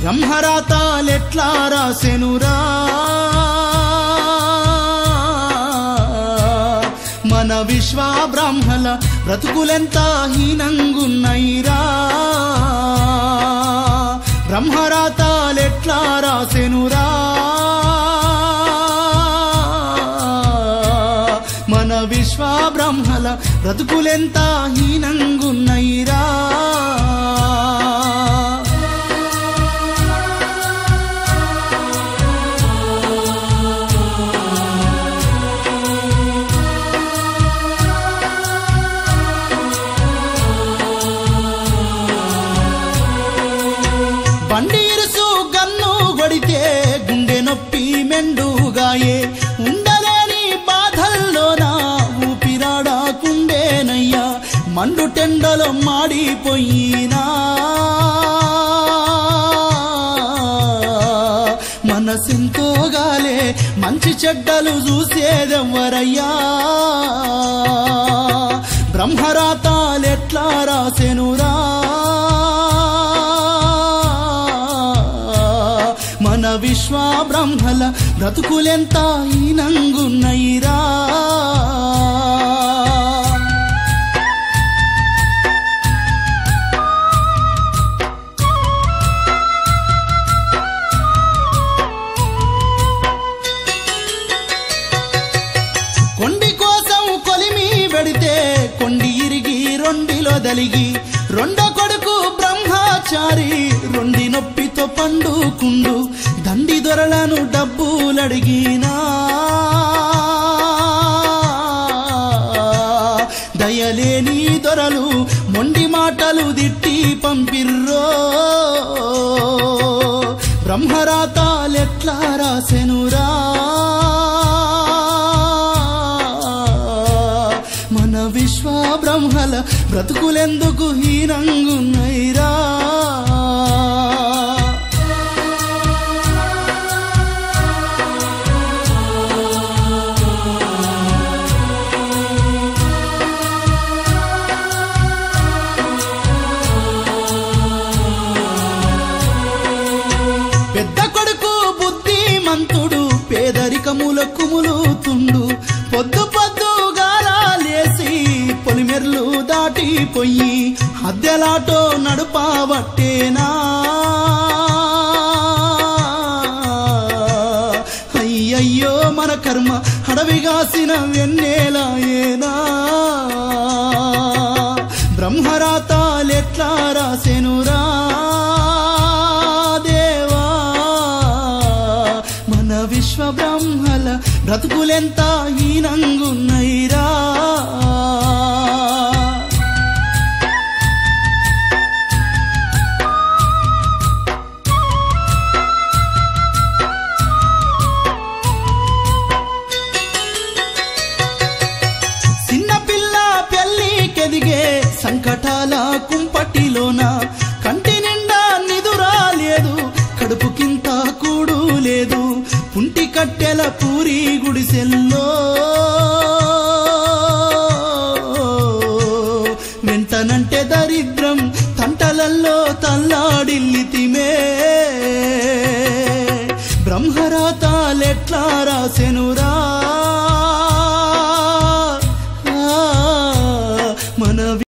బ్రహ్మరాతాలెట్లా రాసెనురా మన విశ్వ బ్రాహ్మల బ్రతుకులెంత హీనంగున్నైరా బ్రహ్మరాతాలెట్లా రాసెనురా మన విశ్వ బ్రహ్మల బ్రతుకులెంత హీనంగున్నైరా బండి ఇరుసు గన్ను కొడితే గుండె నొప్పి మెండుగాయే ఉండలేని బాధల్లోన ఊపిరాడాకుండేనయ్యా మండు టెండలో మాడిపోయినా మనసెంతో గాలే మంచి చెడ్డలు చూసేదెవ్వరయ్యా బ్రహ్మరాతాలెట్లా రాసెనురా మన విశ్వ బ్రహ్మల బ్రతుకులెంత ఈనంగున్నైరా కొండి కోసం కొలిమి పెడితే కొండి ఇరిగి రొండిలో దలిగి రెండో కొడుకు బ్రహ్మచారి రొండి నొప్పితో పండుకుండు దండి దొరలను డబ్బులడిగినా దయలేని దొరలు మొండి మాటలు దిట్టి పంపిర్రో బ్రహ్మరాతాలెట్లా రాసెనురా మన విశ్వ బ్రహ్మల బ్రతుకులెందుకు హీనంగున్నైరా పెద్ద కొడుకు బుద్ధిమంతుడు పేదరికముల కుములుతుండు పొద్దు పొద్దుగాల లేసి పొలిమెర్లు దాటిపోయి అద్దెలాటో నడుపావట్టేనా అయ్యయ్యో మన కర్మ అడవిగాసిన వెన్నెలాయేనా బ్రహ్మరాతాలెట్లా రాసెనురా దేవా మన విశ్వ బ్రహ్మల బ్రతుకులెంత హీనంగున్నైరా చిన్నపిల్ల పెళ్ళికెదిగే సంకటాల కుంపటిలోన కంటి నిండా నిదురా లేదు కడుపుకింత కూడు లేదు పుంటి కట్టెల పూరి గుడిసెల్లో వెంటనంటే దరిద్రం తంటలల్లో తల్లాడిల్లితిమే బ్రహ్మరాతాలెట్లా రాసెనురా